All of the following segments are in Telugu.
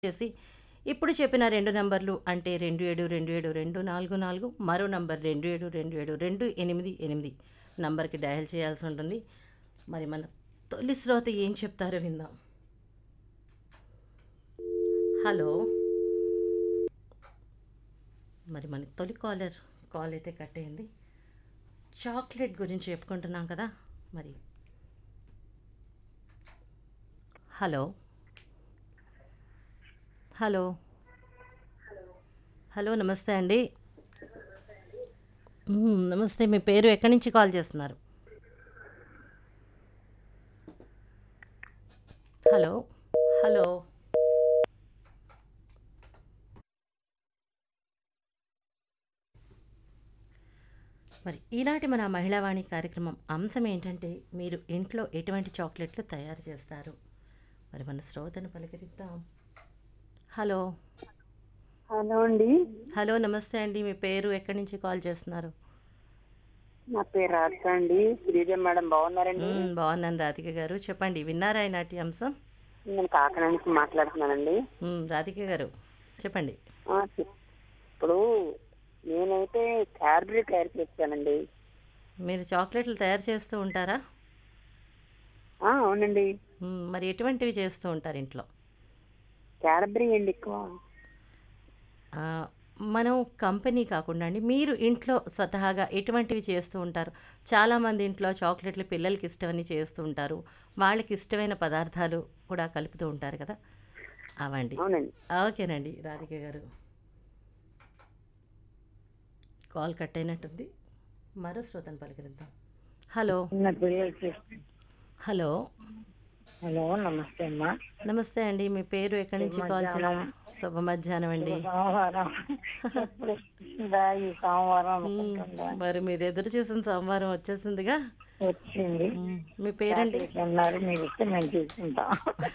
చేసి ఇప్పుడు చెప్పిన రెండు నంబర్లు అంటే రెండు ఏడు రెండు ఏడు రెండు నాలుగు నాలుగు మరో నంబర్ రెండు ఏడు రెండు ఏడు రెండు ఎనిమిది ఎనిమిది నంబర్కి డయల్ చేయాల్సి ఉంటుంది మరి మన తొలి శ్రోత ఏం చెప్తారో విందాం హలో మరి మన తొలి కాలర్ కాల్ అయితే కట్ అయింది చాక్లెట్ గురించి చెప్పుకుంటున్నాం కదా మరి హలో హలో హలో నమస్తే అండి మ్మ్, నమస్తే మీ పేరు ఎక్కడి నుంచి కాల్ చేస్తున్నారు హలో హలో మరి ఈనాటి మన మహిళావాణి కార్యక్రమం అంశం ఏంటంటే మీరు ఇంట్లో ఎటువంటి చాక్లెట్లు తయారు చేస్తారు మరి మన శ్రోతను పలకరిద్దాం హలో హలో అండి హలో నమస్తే అండి మీ పేరు ఎక్కడి నుంచి కాల్ చేస్తున్నారు నా పేరు రాధిక అండి శ్రీజ మేడం బాగున్నారండి మ్మ్, బాగున్నాను రాధిక గారు చెప్పండి విన్నారా ఈనాటి అంశం నేను కాకినాడ నుంచి మాట్లాడుతున్నానండి మ్మ్, రాధిక గారు చెప్పండి ఆ, చెప్- ఇప్పుడు నేనైతే క్యాడ్బరీ తయారు చేస్తానండి మీరు చాక్లెట్లు తయారు చేస్తూ ఉంటారా ఆ, అవునండి మ్మ్, మరి ఎటువంటివి చేస్తూ ఉంటారు ఇంట్లో క్యాడ్బరీ అండి ఎక్కువ ఆ, మనం కంపెనీ కాకుండా అండి మీరు ఇంట్లో స్వతహాగా ఎటువంటివి చేస్తూ ఉంటారు చాలామంది ఇంట్లో చాక్లెట్లు పిల్లలకి ఇష్టమని చేస్తూ ఉంటారు వాళ్ళకి ఇష్టమైన పదార్థాలు కూడా కలుపుతూ ఉంటారు కదా అవండి అవునండి ఓకేనండి రాధిక గారు కాల్ కట్ అయినట్టుంది మరో శ్రోతను పలకరిద్దాం హలో నా పిల్లలు చేస్తాను హలో హలో నమస్తే అమ్మా నమస్తే అండి మీ పేరు ఎక్కడి నుంచి కాల్ చేస్తారు శుభ మధ్యాహ్నం అండి సోమవారం ఎప్పుడు వస్తుందా ఈ సోమవారం అనుకుంటుందా మరి మీరు ఎదురు చూసిన సోమవారం వచ్చేసిందిగా వచ్చింది మ్మ్. మీ పేరండి అన్నారు మీరు ఇస్తే మేము తీసుకుంటాం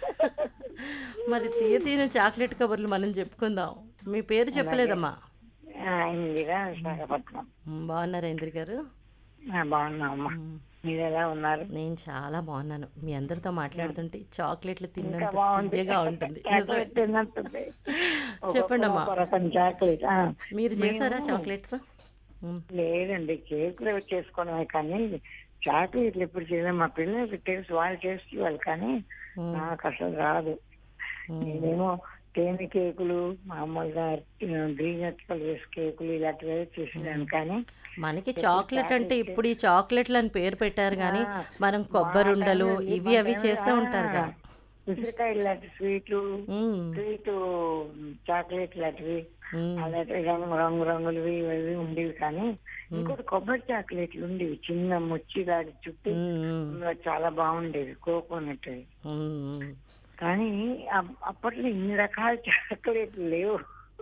మరి తీయ తీయన చాక్లెట్ కబుర్లు మనం చెప్పుకుందాం మీ పేరు చెప్పలేదమ్మా ఆ, ఇందిరా విశాఖపట్నం మ్మ్, బాగున్నారా ఇంద్రి గారు ఆ, బాగున్నాం అమ్మా మ్మ్. మీరు ఎలా ఉన్నారు నేను చాలా బాగున్నాను మీ అందరితో మాట్లాడుతుంటే చాక్లెట్లు తిన్నంత బాగుంది. తీయగా ఉంటుంది నిజమే. చాక్లెట్ తిన్నట్టుంది. చెప్పండి అమ్మా. ఒక్కొక్క రకం చాక్లెట్ ఆ, మీరు చేశారా మేము- చాక్లెట్స్ మ్మ్. లేదండి కేకులు అవి చేసుకోవడమే కానీ చాక్లెట్లు ఎప్పుడు చేయలేదు మా పిల్లలకి తెలుసు వాళ్ళు చేసుకోవాలి కానీ మ్మ్. నాకు అసలు రాదు మ్మ్. నేనేమో తేనె కేకులు మామూలుగా గ్రీన్ కలర్స్ కేకులు ఇలాంటివి చేసేదాన్ని కానీ మనకి చాక్లెట్ అంటే ఇప్పుడు ఈ చాక్లెట్లు అని పేరు పెట్టారు కానీ ఆ, మనం కొబ్బరి ఉండలు మా ఇవి అవి టైంలో- చేస్తూ ఆ, ఉంటారుగా ఉసిరికాయ ఇలాంటి స్వీట్లు మ్మ్. స్వీట్ చాక్లెట్ లాంటివి మ్మ్. అలాంటి రంగు రంగు రంగులవి ఇవి ఉండేవి కానీ ఇంకోటి కొబ్బరి చాక్లెట్లు ఉండేవి చిన్న ముచ్చి లాంటి చుట్టూ మ్మ్. చాలా బాగుండేవి కోకోనట్ మ్మ్. కానీ అప్- అప్పట్లో ఇన్ని రకాల చాక్లెట్లు లేవు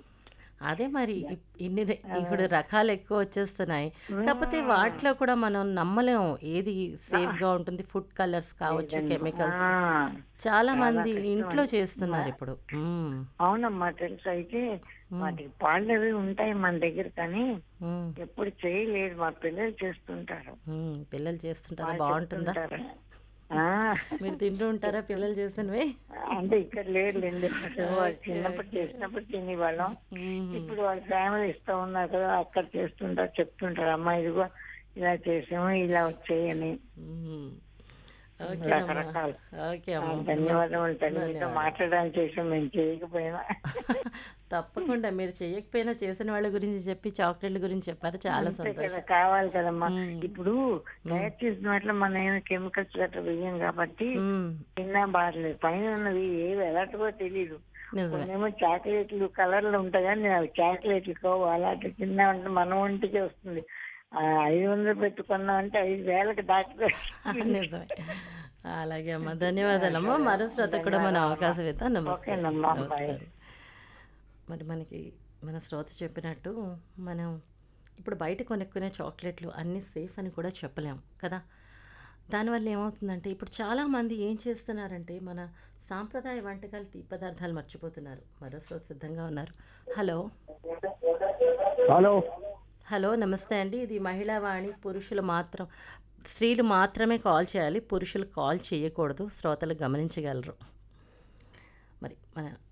అదే మరి ఇప్- ఇన్ని ర- ఇప్పుడు రకాలు ఎక్కువ వచ్చేస్తున్నాయి కాకపోతే వాటిలో కూడా మనం నమ్మలేం ఏది సేఫ్ గా ఉంటుంది ఫుడ్ కలర్స్ కావచ్చు కెమికల్స్ ఆ, చాలా మంది ఇంట్లో చేస్తున్నారు ఇప్పుడు మ్మ్. అవునమ్మా తెలుసు అయితే వాటికి పాలు అవి ఉంటాయి మన దగ్గర కానీ మ్మ్. ఎప్పుడు చేయలేదు మా పిల్లలు చేస్తుంటారు మ్మ్. పిల్లలు చేస్తుంటారా వాళ్ళు బాగుంటుందా చెప్తుంటారు. ఆ, మీరు తింటూ ఉంటారా పిల్లలు చేసినవి అంటే ఇక్కడ లేదులేండి అసలు వాళ్ళు చిన్నప్పుడు చేసినప్పుడు తినేవాళ్ళం మ్మ్. ఇప్పుడు వాళ్ళ ఫ్యామిలీ ఇస్తూ ఉన్నారు కదా అక్కడ చేస్తుంటారు చెప్తుంటారు అమ్మా ఇదిగో ఇలా చేసాము ఇలా వచ్చాయని మ్మ్. ఓకేనమ్మా రకరకాలు. ఓకే ఆ, అమ్మా ధన్యవాదములు తల్లి మీతో ధన్యవాదాలు. మాట్లాడడానికి చేసాం మేము చేయకపోయినా తప్పకుండా మీరు చేయకపోయినా చేసిన వాళ్ళ గురించి చెప్పి చాక్లెట్ల గురించి చెప్పారు చాలా అంతే కదా సంతోషం కావాలి కదమ్మా మ్మ్. ఇప్పుడు తయారు చేసిన వాటిలో మనం ఏమి కెమికల్స్ గట్రా వేయం కాబట్టి మ్మ్. తిన్నా బాధలేదు పైన ఉన్నవి ఏవి ఎలాంటివో తెలియదు నిజమే కొన్నేమో చాక్లెట్లు కలర్లు ఉంటాయి కానీ అవి చాక్లెట్లు కోవు అలాంటి తిన్నా అంటే మన ఒంటికి వస్తుంది ఆ, ఐదు వందలు పెట్టుకున్నాం అంటే ఐదు వేలకు దాటి నిజమే అలాగే అమ్మా ధన్యవాదాలమ్మా మరో శ్రోత కూడా మన అవకాశం ఇద్దాం నమస్తే ఓకేనమ్మా, బాయ్. నమస్కారం మరి మనకి మన శ్రోత చెప్పినట్టు మనం ఇప్పుడు బయట కొనుక్కునే చాక్లెట్లు అన్నీ సేఫ్ అని కూడా చెప్పలేం కదా దానివల్ల ఏమవుతుందంటే ఇప్పుడు చాలామంది ఏం చేస్తున్నారంటే మన సాంప్రదాయ వంటకాలు తీ పదార్థాలు మర్చిపోతున్నారు మరో శ్రోత సిద్ధంగా ఉన్నారు హలో హలో హలో నమస్తే అండి ఇది మహిళా వాణి పురుషులు మాత్రం స్త్రీలు మాత్రమే కాల్ చేయాలి పురుషులు కాల్ చేయకూడదు శ్రోతలు గమనించగలరు మరి మన